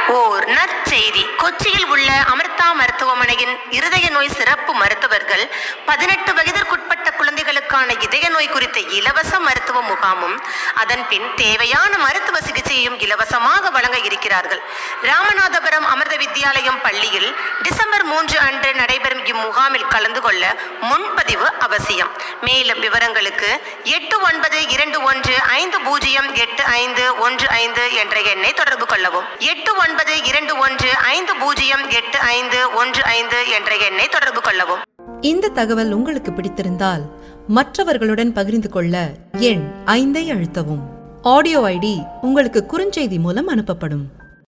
ஓர் நற்செய்தி கொச்சியில் உள்ள அமிர்தா மருத்துவமனையின் இருதய நோய் சிறப்பு மருத்துவர்கள் பதினெட்டு வயதிற்குட்பட்ட குழந்தைகளுக்கான இதய நோய் குறித்த இலவச மருத்துவ முகாமும் அதன் பின் தேவையான மருத்துவ சிகிச்சையும் இலவசமாக வழங்க இருக்கிறார்கள் ராமநாதபுரம் அமிர்த வித்யாலயம் பள்ளியில் டிசம்பர் மூன்று அன்று நடைபெறும் இம்முகாமில் கலந்து கொள்ள முன்பதிவு அவசியம் மேலும் விவரங்களுக்கு எட்டு ஒன்பது இரண்டு ஒன்று ஐந்து பூஜ்ஜியம் எட்டு ஐந்து ஒன்று ஐந்து என்ற எண்ணை தொடர்பு கொள்ளவும் எட்டு ஒன்பது இரண்டு ஒன்று ஐந்து பூஜ்ஜியம் எட்டு ஐந்து ஒன்று ஐந்து என்ற எண்ணை தொடர்பு கொள்ளவும் இந்த தகவல் உங்களுக்கு பிடித்திருந்தால் மற்றவர்களுடன் பகிர்ந்து கொள்ள எண் ஐந்தை அழுத்தவும் ஆடியோ ஐடி உங்களுக்கு குறுஞ்செய்தி மூலம் அனுப்பப்படும்